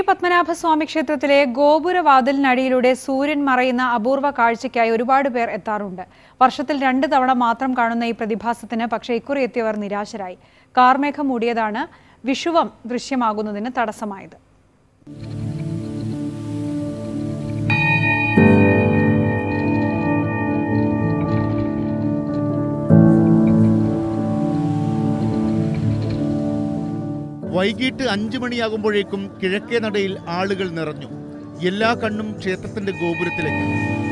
പത്മനാഭസ്വാമി ക്ഷേത്രത്തിലെ ഗോപുരവാതിലിനടിയിലൂടെ സൂര്യൻ മറയുന്ന അപൂർവ കാഴ്ചയ്ക്കായി ഒരുപാട് പേർ എത്താറുണ്ട് വർഷത്തിൽ രണ്ട് തവണ മാത്രം കാണുന്ന ഈ പ്രതിഭാസത്തിന് പക്ഷേ ഇക്കുറി എത്തിയവർ നിരാശരായി കാർമേഘം മൂടിയതാണ് വിഷുവം ദൃശ്യമാകുന്നതിന് തടസ്സമായത് വൈകിട്ട് അഞ്ചു മണിയാകുമ്പോഴേക്കും കിഴക്കേ നടയിൽ ആളുകൾ നിറഞ്ഞു എല്ലാ കണ്ണും ക്ഷേത്രത്തിന്റെ ഗോപുരത്തിലേക്ക്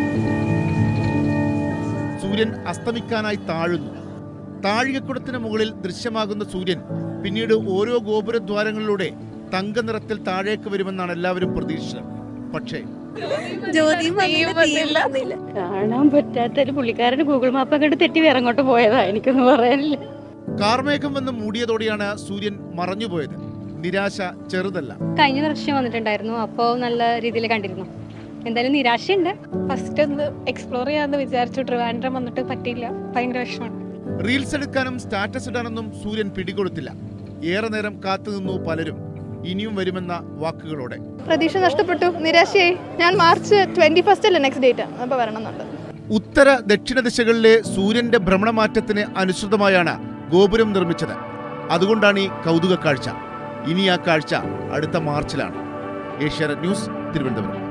സൂര്യൻ അസ്തമിക്കാനായി താഴുന്നു താഴികക്കുടത്തിന് മുകളിൽ ദൃശ്യമാകുന്ന സൂര്യൻ പിന്നീട് ഓരോ ഗോപുരദ്വാരങ്ങളിലൂടെ തങ്ക നിറത്തിൽ താഴേക്ക് വരുമെന്നാണ് എല്ലാവരും പ്രതീക്ഷിച്ചത് പക്ഷേ ജ്യോതിയും വന്നില്ല, തീയും വന്നില്ല. കാണാൻ പറ്റാത്തൊരു പുള്ളിക്കാരൻ ഗൂഗിൾ മാപ്പ് അങ്ങോട്ട് തെറ്റി വേറെ അങ്ങോട്ട് പോയതാ എനിക്കൊന്നും പറയാനില്ല കാർമേഘം വന്ന് മൂടിയതോടെയാണ് സൂര്യൻ മറഞ്ഞുപോയത് നിരാശ ചെറുതല്ല കഴിഞ്ഞ വർഷം വന്നിട്ടുണ്ടായിരുന്നു അപ്പോൾ നല്ല രീതിയിൽ കണ്ടിരുന്നു എന്തായാലും നിരാശയുണ്ട് ഫസ്റ്റ് ഒന്ന് എക്സ്പ്ലോർ ചെയ്യാന്ന് വിചാരിച്ചു ട്രിവാൻഡ്രം വന്നിട്ട് പറ്റിയില്ല ഭയങ്കര വിഷമമാണ് റീൽസ് എടുക്കാനും സ്റ്റാറ്റസ് ഇടാനൊന്നും സൂര്യൻ പിടികൊടുത്തില്ല ഏറെ നേരം കാത്തുനിന്നു പലരും ഇനിയും വരുമെന്ന വാക്കുകളോടെ പ്രതീക്ഷ നഷ്ടപ്പെട്ടു നിരാശയായി ഞാൻ മാർച്ച് ട്വന്റി ഫസ്റ്റ് അല്ലേ നെക്സ്റ്റ് ഡേറ്റ് അപ്പോൾ വരണമെന്നുണ്ട് ഉത്തര ദക്ഷിണ ദിശകളിലെ സൂര്യന്റെ ഭ്രമണമാറ്റത്തിന് അനുസൃതമായാണ് ഗോപുരം നിർമ്മിച്ചത് അതുകൊണ്ടാണ് ഈ കൗതുക കാഴ്ച ഇനി ആ കാഴ്ച അടുത്ത മാർച്ചിലാണ് ഏഷ്യാനെറ്റ് ന്യൂസ് തിരുവനന്തപുരം